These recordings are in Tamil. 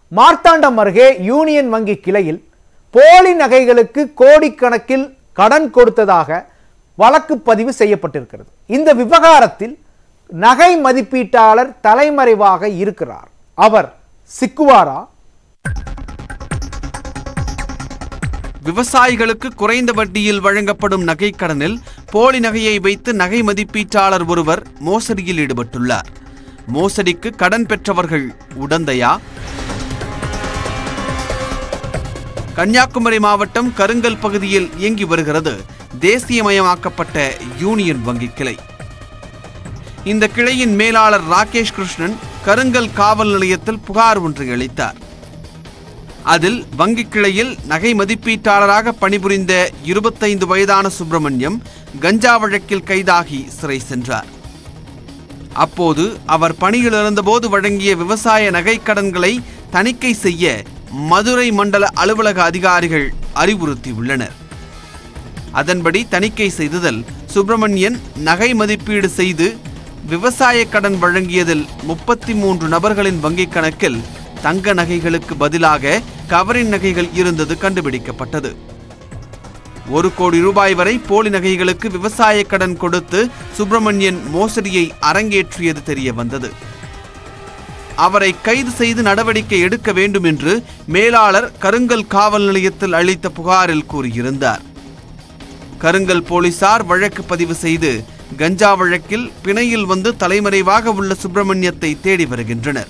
மார்த்தாண்டம் அருகே யூனியன் வங்கி கிளையில் போலி நகைகளுக்கு கோடிக்கணக்கில் கடன் கொடுத்ததாக வழக்கு பதிவு செய்யப்பட்டிருக்கிறது இந்த விவகாரத்தில் நகை மதிப்பீட்டாளர் தலைமறைவாக இருக்கிறார் அவர் சிக்குவாரா விவசாயிகளுக்கு குறைந்த வட்டியில் வழங்கப்படும் நகைக்கடனில் போலி நகையை வைத்து நகை மதிப்பீட்டாளர் ஒருவர் மோசடியில் ஈடுபட்டுள்ளார் மோசடிக்கு கடன் பெற்றவர்கள் உடந்தையா கன்னியாகுமரி மாவட்டம் கருங்கல் பகுதியில் இயங்கி வருகிறது தேசியமயமாக்கப்பட்ட யூனியன் வங்கி கிளை இந்த கிளையின் மேலாளர் ராகேஷ் கிருஷ்ணன் கருங்கல் காவல் நிலையத்தில் புகார் ஒன்றை அளித்தார் அதில் வங்கிக் கிளையில் நகை மதிப்பீட்டாளராக பணிபுரிந்த இருபத்தைந்து வயதான சுப்பிரமணியம் கஞ்சா வழக்கில் கைதாகி சிறை சென்றார் அப்போது அவர் பணியில் இருந்தபோது வழங்கிய விவசாய நகைக்கடன்களை தணிக்கை செய்ய மதுரை மண்டல அலுவலக அதிகாரிகள் அறிவுறுத்தியுள்ளனர் அதன்படி தணிக்கை செய்ததில் சுப்பிரமணியன் நகை மதிப்பீடு செய்து விவசாய கடன் வழங்கியதில் முப்பத்தி மூன்று நபர்களின் வங்கிக் கணக்கில் தங்க நகைகளுக்கு பதிலாக கவரின் நகைகள் இருந்தது கண்டுபிடிக்கப்பட்டது ஒரு கோடி ரூபாய் வரை போலி நகைகளுக்கு விவசாய கடன் கொடுத்து சுப்பிரமணியன் மோசடியை அரங்கேற்றியது தெரிய வந்தது அவரை கைது செய்து நடவடிக்கை எடுக்க வேண்டும் என்று மேலாளர் கருங்கல் காவல் நிலையத்தில் அளித்த புகாரில் கூறியிருந்தார் கருங்கல் போலீசார் வழக்கு பதிவு செய்து கஞ்சா வழக்கில் பிணையில் வந்து தலைமறைவாக உள்ள சுப்பிரமணியத்தை தேடி வருகின்றனர்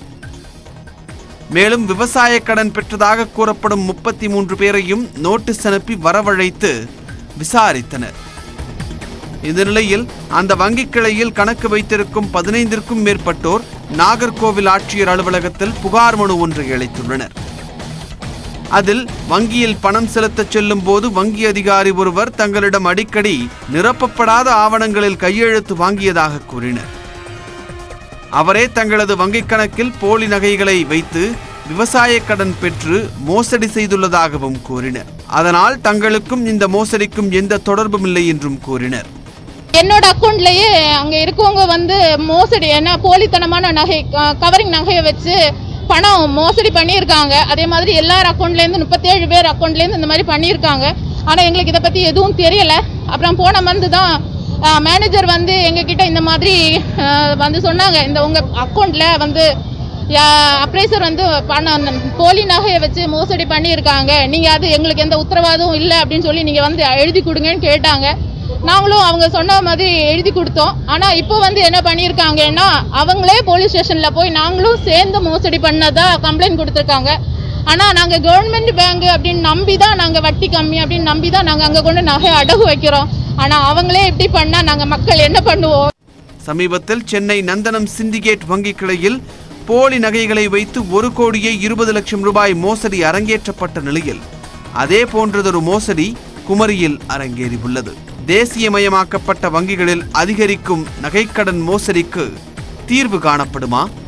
மேலும் விவசாய கடன் பெற்றதாக கூறப்படும் முப்பத்தி மூன்று பேரையும் நோட்டீஸ் அனுப்பி வரவழைத்து விசாரித்தனர் இந்த நிலையில் அந்த வங்கிக் கிளையில் கணக்கு வைத்திருக்கும் பதினைந்திற்கும் மேற்பட்டோர் நாகர்கோவில் ஆட்சியர் அலுவலகத்தில் புகார் மனு ஒன்றை அளித்துள்ளனர் அதில் வங்கியில் பணம் செலுத்தச் செல்லும் போது வங்கி அதிகாரி ஒருவர் தங்களிடம் அடிக்கடி நிரப்பப்படாத ஆவணங்களில் கையெழுத்து வாங்கியதாக கூறினர் அவரே தங்களது வங்கிக் கணக்கில் போலி நகைகளை வைத்து விவசாய கடன் பெற்று மோசடி செய்துள்ளதாகவும் கூறினர் அதனால் தங்களுக்கும் இந்த மோசடிக்கும் எந்த தொடர்பும் இல்லை என்றும் கூறினர் என்னோட அக்கௌண்ட்லயே அங்க இருக்கவங்க வந்து மோசடி என்ன போலித்தனமான நகை கவரிங் நகையை வச்சு பணம் மோசடி பண்ணியிருக்காங்க அதே மாதிரி எல்லார் அக்கௌண்ட்லேருந்து முப்பத்தேழு பேர் அக்கௌண்ட்லேருந்து இந்த மாதிரி பண்ணியிருக்காங்க ஆனால் எங்களுக்கு இதை பற்றி எதுவும் தெரியல அப்புறம் போன மந்த் தான் மேனேஜர் வந்து எங்ககிட்ட இந்த மாதிரி அஹ், வந்து சொன்னாங்க இந்த உங்கள் அக்கௌண்ட்டில் வந்து அப்ரைசர் வந்து பணம் போலி நகையை வச்சு மோசடி பண்ணியிருக்காங்க நீங்கள் அது எங்களுக்கு எந்த உத்தரவாதமும் இல்லை அப்படின்னு சொல்லி நீங்கள் வந்து எழுதி கொடுங்கன்னு கேட்டாங்க நாங்களும் அவங்க சொன்ன மாதிரி எழுதி கொடுத்தோம் ஆனால் இப்போ வந்து என்ன பண்ணியிருக்காங்கன்னா அவங்களே போலீஸ் ஸ்டேஷனில் போய் நாங்களும் சேர்ந்து மோசடி பண்ணதா கம்ப்ளைண்ட் கொடுத்துருக்காங்க ஆனால் நாங்கள் கவர்மெண்ட் பேங்க் அப்படின்னு நம்பி தான் நாங்கள் வட்டி கம்மி அப்படின்னு நம்பி தான் நாங்கள் அங்கே கொண்டு நகை அடகு வைக்கிறோம் ஆனால் அவங்களே இப்படி பண்ணால் நாங்கள் மக்கள் என்ன பண்ணுவோம் சமீபத்தில் சென்னை நந்தனம் சிண்டிகேட் வங்கி கிளையில் போலி நகைகளை வைத்து ஒரு கோடியே இருபது லட்சம் ரூபாய் மோசடி அரங்கேற்றப்பட்ட நிலையில் அதே போன்றதொரு மோசடி குமரியில் அரங்கேறியுள்ளது தேசியமயமாக்கப்பட்ட வங்கிகளில் அதிகரிக்கும் நகைக்கடன் மோசடிக்கு தீர்வு காணப்படுமா